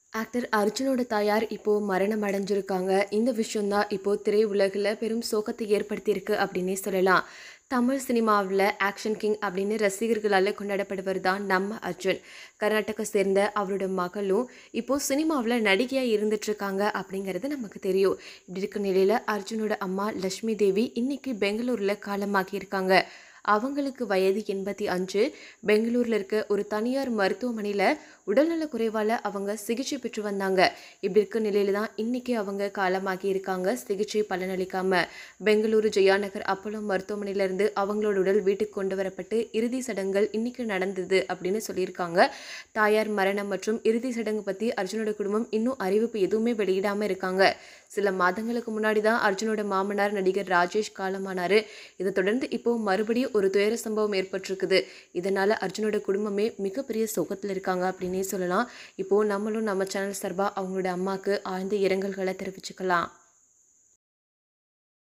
actor அர்ஜுனோட தாயார் இப்போ மரணம் அடைஞ்சிருக்காங்க இந்த விஷயம்தான் இப்போ திரையுலகில் பெரும் சோகத்தை ஏற்படுத்தியிருக்கு அப்படின்னே சொல்லலாம் தமிழ் சினிமாவில் ஆக்ஷன் கிங் அப்படின்னு ரசிகர்களால் கொண்டாடப்படுவர் தான் நம்ம அர்ஜுன் கர்நாடகா சேர்ந்த அவரோட மகளும் இப்போ சினிமாவில் நடிகையாக இருந்துட்டு இருக்காங்க அப்படிங்கிறது நமக்கு தெரியும் இப்படி இருக்க நிலையில் அர்ஜுனோட அம்மா லட்சுமி தேவி இன்னைக்கு பெங்களூரில் காலமாகி இருக்காங்க அவங்களுக்கு வயது எண்பத்தி அஞ்சு பெங்களூரில் இருக்க ஒரு தனியார் மருத்துவமனையில் உடல்நல குறைவால் அவங்க சிகிச்சை பெற்று வந்தாங்க இப்படி இருக்க நிலையில தான் இன்னைக்கு அவங்க காலமாகி இருக்காங்க சிகிச்சை பலனளிக்காம பெங்களூரு ஜெயாநகர் அப்போலோ மருத்துவமனையிலேருந்து அவங்களோட உடல் வீட்டுக்கு கொண்டு வரப்பட்டு இறுதி சடங்குகள் இன்னைக்கு நடந்தது அப்படின்னு சொல்லியிருக்காங்க தாயார் மரணம் மற்றும் இறுதி சடங்கு பற்றி அர்ஜுனோட குடும்பம் இன்னும் அறிவிப்பு எதுவுமே வெளியிடாமல் இருக்காங்க சில மாதங்களுக்கு முன்னாடி தான் அர்ஜுனோட மாமனார் நடிகர் ராஜேஷ் காலமானார் இதை தொடர்ந்து இப்போ மறுபடியும் ஒரு துயர சம்பவம் ஏற்பட்டிருக்குது இதனால அர்ஜுனோட குடும்பமே மிகப்பெரிய சோகத்தில் இருக்காங்க அப்படின்னே சொல்லலாம் இப்போ நம்மளும் நம்ம சேனல் சார்பாக அவங்களோட அம்மாவுக்கு ஆழ்ந்த இரங்கல்களை தெரிவிச்சுக்கலாம்